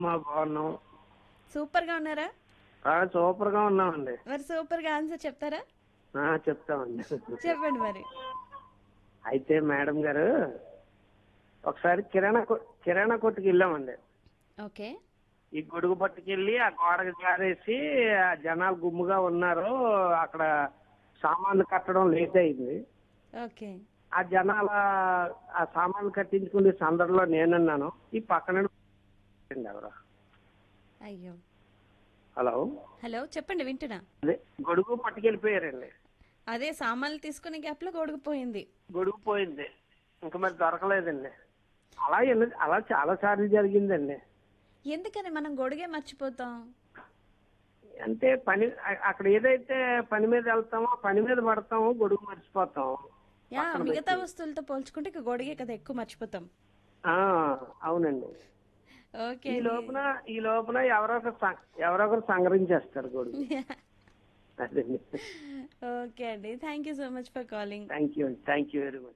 మా బాగున్నాం సూపర్ గా ఉన్నారా ఆ, సూపర్ గా ఉన్నామండి మరి సూపర్ గా ఆన్సర్ చెప్తారా ఆ, చెప్తామండి చెప్పండి మరి అయితే మేడం గారు ఒకసారి కిరాణా కొ- కిరాణా కొట్టుకి వెళ్ళామండి ఓకే ఈ గొడుగు పట్టుకెళ్ళి ఆ గోడకి జారేసి ఆ జనాలు గుమ్ముగా ఉన్నారు అక్కడ సామాన్లు కట్టడం లేట్ అయింది ఓకే ఆ జనాల ఆ సామాన్లు కట్టించుకునే సందర్లో నేనున్నాను ఈ పక్కన ఎవరు అయ్యో హలో హలో చెప్పండి వింటున్నా అదే గొడుగు పట్టుకెళ్ళిపోయారండి అదే సామాన్లు తీసుకునే గ్యాప్ లో గొడుగుపోయింది గొడుగు పోయింది ఇంకా మరి దొరకలేదండి అలా ఎన్ని- అలా చాలా సార్లు జరిగిందండి ఎందుకని మనం గొడుగే మర్చిపోతాం అంటే పని అ- అక్కడ ఏదైతే పని మీద వెళ్తామో పని మీద పడతామో గొడుగు మర్చిపోతాం యా మిగతా వస్తువులతో పోల్చుకుంటే ఇక గొడుగే కదా ఎక్కువ మర్చిపోతాం ఆ, అవునండి ఓకే ఈ లోపున ఈ లోపున ఎవరో ఒకరు సం- ఎవరో ఒకరు సంగ్రహించేస్తారు గొడుగు అదండి ఓకే అండి thank you so much for calling thank you thank you very much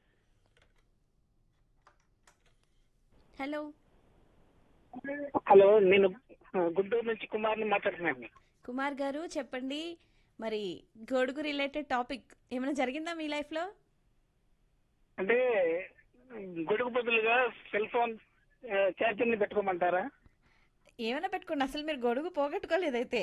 hello hello నేను ఆ, గుంటూరు నుంచి కుమార్ని మాట్లాడుతున్నాను కుమార్ గారు చెప్పండి మరి గొడుగు రిలేటెడ్ టాపిక్ ఏమైనా జరిగిందా మీ లైఫ్ లో అంటే గొడుగు బదులుగా సెల్ ఫోన్ ఛార్జర్ ని పెట్టుకోమంటారా ఏమైనా పెట్టుకోండి అసలు మీరు గొడుగు పోగొట్టుకోలేదైతే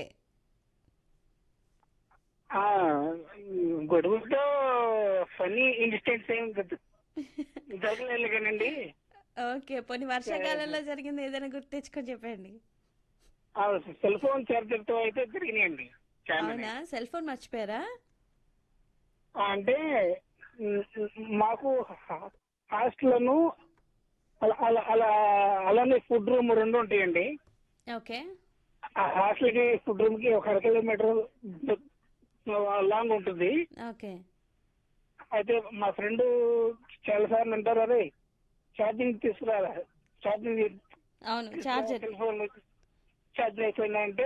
ఆ, గొడుగుతో ఫనీ ఇన్సిడెంట్స్ ఏం జ- జరగలేదు కానండి ఓకే పోనీ వర్షాకాలంలో జరిగింది ఏదైనా గుర్తు తెచ్చుకొని చెప్పండి ఆ సెల్ ఫోన్ ఛార్జర్ తో అయితే జరిగినాయండి చాలా అవునా సెల్ ఫోన్ మర్చిపోయారా ఆ, అంటే మ్, మాకు హాస్టల్ను అలా అలా అలా అలానే ఫుడ్ రూమ్ రెండు ఉంటాయండి ఓకే ఆ హాస్టల్ కి ఫుడ్ రూమ్ కి ఒక అర కిలోమీటర్ లాంగ్ ఉంటుంది ఓకే అయితే మా ఫ్రెండ్ చాలా సార్లు అంటారు అరే ఛార్జింగ్ తీసుకురారా ఛార్జింగ్ అవును చార్జర్ సెల్ ఫోన్ ఛార్జింగ్ అయిపోయిందంటే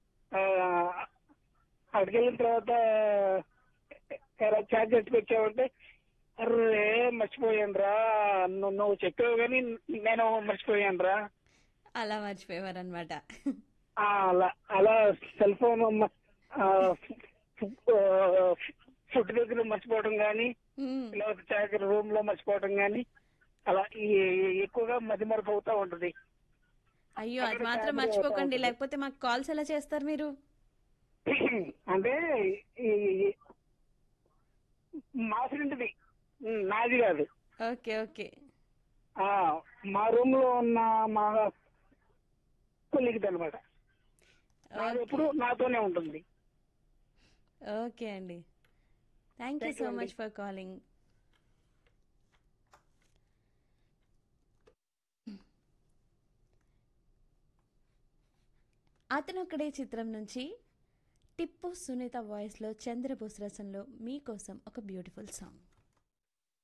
అక్కడికి వెళ్ళిన తర్వాత ఛార్జ్ ఎట్టుకొచ్చావంటే అర్రే మర్చిపోయాను రా నువ్వు నువ్వు చెప్పావు కానీ నేను మర్చిపోయాను రా అలా మర్చిపోయేవారనమాట ఆ, అలా అలా సెల్ ఫోన్ మ- ఆ, ఫుడ్ దగ్గర మర్చిపోవడం కానీ లేకపోతే చాకరీ రూమ్ లో మర్చిపోవడం కానీ అలా ఈ- ఎక్కువగా మధ్య మరపు అవుతా ఉంటది అయ్యో అది మాత్రం మర్చిపోకండి లేకపోతే మాకు కాల్స్ ఎలా చేస్తారు మీరు అంటే ఈ ఈ- మా ఫ్రెండ్ది ఉమ్, నాది కాదు ఓకే ఓకే ఆ మా రూమ్ లో ఉన్న మా కొలిగిది అనమాట నాది ఎప్పుడు నాతోనే ఉంటుంది ఓకే అండి thank you Thank you so అండి. మచ్ ఫర్ కాలింగ్ అతనొక్కడే చిత్రం నుంచి టిప్పు సునీత వాయిస్లో చంద్రబోస్ రసంలో మీకోసం ఒక బ్యూటిఫుల్ సాంగ్